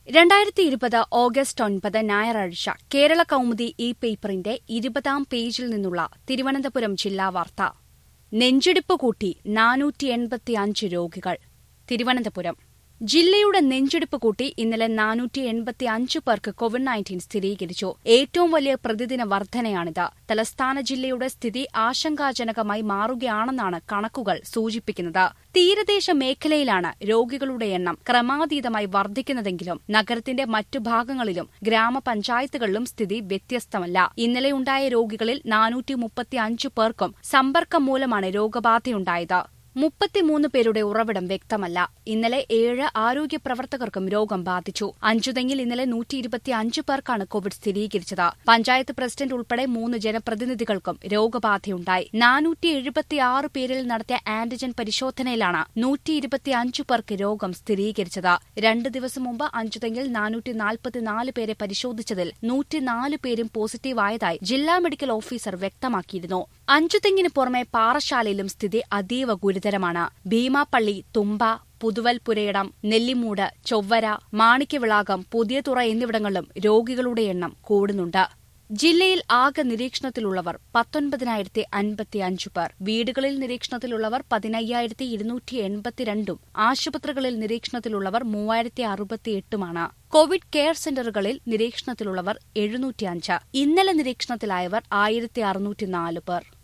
രണ്ടായിരത്തി ഇരുപത് ഓഗസ്റ്റ് ഒൻപത് ഞായറാഴ്ച കേരള കൗമുദി ഈ പേപ്പറിന്റെ ഇരുപതാം പേജിൽ നിന്നുള്ള തിരുവനന്തപുരം ജില്ലാ വാർത്ത നെഞ്ചിടിപ്പ് കൂട്ടി നാനൂറ്റി എൺപത്തിയഞ്ച് രോഗികൾ തിരുവനന്തപുരം ജില്ലയുടെ നെഞ്ചിടിപ്പ് കൂട്ടി ഇന്നലെ നാനൂറ്റി എൺപത്തി അഞ്ച് പേർക്ക് കോവിഡ് നയൻറ്റീൻ സ്ഥിരീകരിച്ചു ഏറ്റവും വലിയ പ്രതിദിന വർധനയാണിത് തലസ്ഥാന ജില്ലയുടെ സ്ഥിതി ആശങ്കാജനകമായി മാറുകയാണെന്നാണ് കണക്കുകൾ സൂചിപ്പിക്കുന്നത് തീരദേശ മേഖലയിലാണ് രോഗികളുടെ എണ്ണം ക്രമാതീതമായി വർദ്ധിക്കുന്നതെങ്കിലും നഗരത്തിന്റെ മറ്റു ഭാഗങ്ങളിലും ഗ്രാമപഞ്ചായത്തുകളിലും സ്ഥിതി വ്യത്യസ്തമല്ല ഇന്നലെയുണ്ടായ രോഗികളിൽ നാനൂറ്റി മുപ്പത്തിയഞ്ച് പേർക്കും സമ്പർക്കം മൂലമാണ് രോഗബാധയുണ്ടായത് മുപ്പത്തിമൂന്ന് പേരുടെ ഉറവിടം വ്യക്തമല്ല ഇന്നലെ ഏഴ് ആരോഗ്യ പ്രവർത്തകർക്കും രോഗം ബാധിച്ചു അഞ്ചുതെങ്ങിൽ ഇന്നലെ നൂറ്റി ഇരുപത്തിയഞ്ച് പേർക്കാണ് കോവിഡ് സ്ഥിരീകരിച്ചത് പഞ്ചായത്ത് പ്രസിഡന്റ് ഉൾപ്പെടെ മൂന്ന് ജനപ്രതിനിധികൾക്കും രോഗബാധയുണ്ടായി നാനൂറ്റി എഴുപത്തിയാറ് പേരിൽ നടത്തിയ ആന്റിജൻ പരിശോധനയിലാണ് നൂറ്റി ഇരുപത്തിയഞ്ച് പേർക്ക് രോഗം സ്ഥിരീകരിച്ചത് രണ്ട് ദിവസം മുമ്പ് അഞ്ചുതെങ്ങിൽ നാനൂറ്റി നാൽപ്പത്തിനാല് പേരെ പരിശോധിച്ചതിൽ നൂറ്റിനാല് പേരും പോസിറ്റീവായതായി ജില്ലാ മെഡിക്കൽ ഓഫീസർ വ്യക്തമാക്കിയിരുന്നു അഞ്ചുതെങ്ങിന് പുറമെ പാറശാലയിലും സ്ഥിതി അതീവ ഗുരുതരമാണ് ഭീമാപ്പള്ളി തുമ്പ പുതുവൽ പുരയിടം നെല്ലിമൂട് ചൊവ്വര മാണിക്യവിളാകം പുതിയതുറ എന്നിവിടങ്ങളിലും രോഗികളുടെ എണ്ണം കൂടുന്നുണ്ട് ജില്ലയിൽ ആകെ നിരീക്ഷണത്തിലുള്ളവർ പത്തൊൻപതിനായിരത്തി അൻപത്തിയഞ്ച് പേർ വീടുകളിൽ നിരീക്ഷണത്തിലുള്ളവർ പതിനയ്യായിരത്തി ഇരുന്നൂറ്റി എൺപത്തിരണ്ടും ആശുപത്രികളിൽ നിരീക്ഷണത്തിലുള്ളവർ മൂവായിരത്തി അറുപത്തിയെട്ടുമാണ് കോവിഡ് കെയർ സെന്ററുകളിൽ നിരീക്ഷണത്തിലുള്ളവർ എഴുന്നൂറ്റിയഞ്ച് ഇന്നലെ നിരീക്ഷണത്തിലായവർ ആയിരത്തി അറുന്നൂറ്റിനാല് പേർ